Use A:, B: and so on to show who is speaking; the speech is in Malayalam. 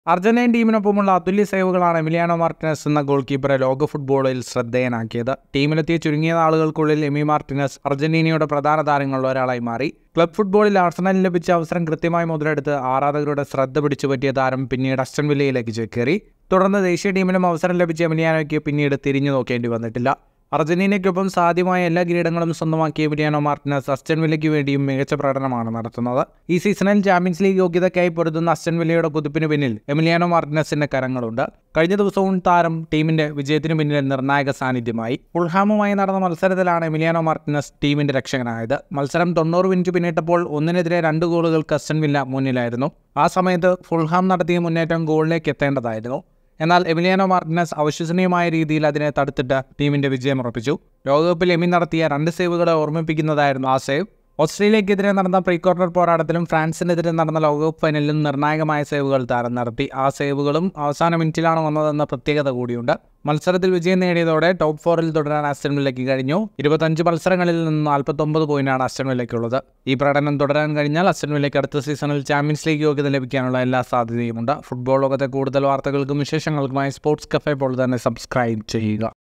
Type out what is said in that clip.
A: അർജന്റീൻ ടീമിനൊപ്പമുള്ള അതുല്യ സേവുകളാണ് എമിലിയാനോ മാർട്ടിനസ് എന്ന ഗോൾ കീപ്പറെ ലോക ഫുട്ബോളിൽ ശ്രദ്ധേയനാക്കിയത് ടീമിലെത്തിയ ചുരുങ്ങിയ നാളുകൾക്കുള്ളിൽ എമി മാർട്ടിനസ് അർജന്റീനയുടെ പ്രധാന താരങ്ങളിൽ ഒരാളായി മാറി ക്ലബ് ഫുട്ബോളിൽ ആർസണലിൽ ലഭിച്ച അവസരം കൃത്യമായി മുതലെടുത്ത് ആരാധകരുടെ ശ്രദ്ധ പിടിച്ചുപറ്റിയ താരം പിന്നീട് അസ്റ്റൺ വില്ലയിലേക്ക് ചേക്കേറി തുടർന്ന് ദേശീയ ടീമിലും അവസരം ലഭിച്ച എമിലിയാനോയ്ക്ക് പിന്നീട് തിരിഞ്ഞു നോക്കേണ്ടി വന്നിട്ടില്ല അർജന്റീനയ്ക്കൊപ്പം സാധ്യമായ എല്ലാ കിരീടങ്ങളും സ്വന്തമാക്കിയ എമിലിയാനോ മാർട്ടിനസ് അസ്റ്റൺ വില്ലയ്ക്ക് വേണ്ടിയും മികച്ച പ്രകടനമാണ് നടത്തുന്നത് ഈ സീസണിൽ ചാമ്പ്യൻസ് ലീഗ് യോഗ്യതയ്ക്കായി പൊരുതുന്ന അസ്റ്റൺ വില്ലയുടെ കുതിപ്പിന് പിന്നിൽ എമിലിയാനോ മാർട്ടിനസിന്റെ കരങ്ങളുണ്ട് കഴിഞ്ഞ ദിവസവും താരം ടീമിന്റെ വിജയത്തിന് പിന്നിൽ നിർണായക സാന്നിധ്യമായി ഉൾഹാമുമായി നടന്ന മത്സരത്തിലാണ് എമിലിയാനോ മാർട്ടിനസ് ടീമിന്റെ രക്ഷകനായത് മത്സരം തൊണ്ണൂറ് മിനിറ്റ് പിന്നിട്ടപ്പോൾ ഒന്നിനെതിരെ രണ്ട് ഗോളുകൾക്ക് അസ്റ്റൺ വില്ല മുന്നിലായിരുന്നു ആ സമയത്ത് ഫുൾഹാം നടത്തിയ മുന്നേറ്റം ഗോളിലേക്ക് എത്തേണ്ടതായിരുന്നു എന്നാൽ എമിലിയാനോ മാർട്ടിനസ് അവിശ്വസനീയമായ രീതിയിൽ അതിനെ തടുത്തിട്ട് ടീമിന്റെ വിജയം ഉറപ്പിച്ചു ലോകകപ്പിൽ എമി നടത്തിയ രണ്ട് സേവുകളെ ഓർമ്മിപ്പിക്കുന്നതായിരുന്നു ആ സേവ് ഓസ്ട്രേലിയക്കെതിരെ നടന്ന പ്രീ ക്വാർട്ടർ പോരാട്ടത്തിലും ഫ്രാൻസിനെതിരെ നടന്ന ലോകകപ്പ് ഫൈനലിലും നിർണായകമായ സേവുകൾ താരം നടത്തി ആ സേവുകളും അവസാന മിനിറ്റിലാണ് വന്നതെന്ന പ്രത്യേകത കൂടിയുണ്ട് മത്സരത്തിൽ വിജയം നേടിയതോടെ ടോപ്പ് ഫോറിൽ തുടരാൻ അസ്റ്റൺ വില്ലയ്ക്ക് കഴിഞ്ഞു ഇരുപത്തഞ്ച് മത്സരങ്ങളിൽ നിന്ന് നാൽപ്പത്തൊമ്പത് പോയിന്റാണ് അസ്റ്റൺ വില്ലയ്ക്കുള്ളത് ഈ പ്രകടനം തുടരാൻ കഴിഞ്ഞാൽ അസ്റ്റൺ വില്ലയ്ക്ക് അടുത്ത സീസണിൽ ചാമ്പ്യൻസ് ലീഗ് യോഗ്യത ലഭിക്കാനുള്ള എല്ലാ സാധ്യതയുമുണ്ട് ഫുട്ബോൾ ലോകത്തെ കൂടുതൽ വാർത്തകൾക്കും വിശേഷങ്ങൾക്കുമായി സ്പോർട്സ് കഫേ പോലെ തന്നെ സബ്സ്ക്രൈബ് ചെയ്യുക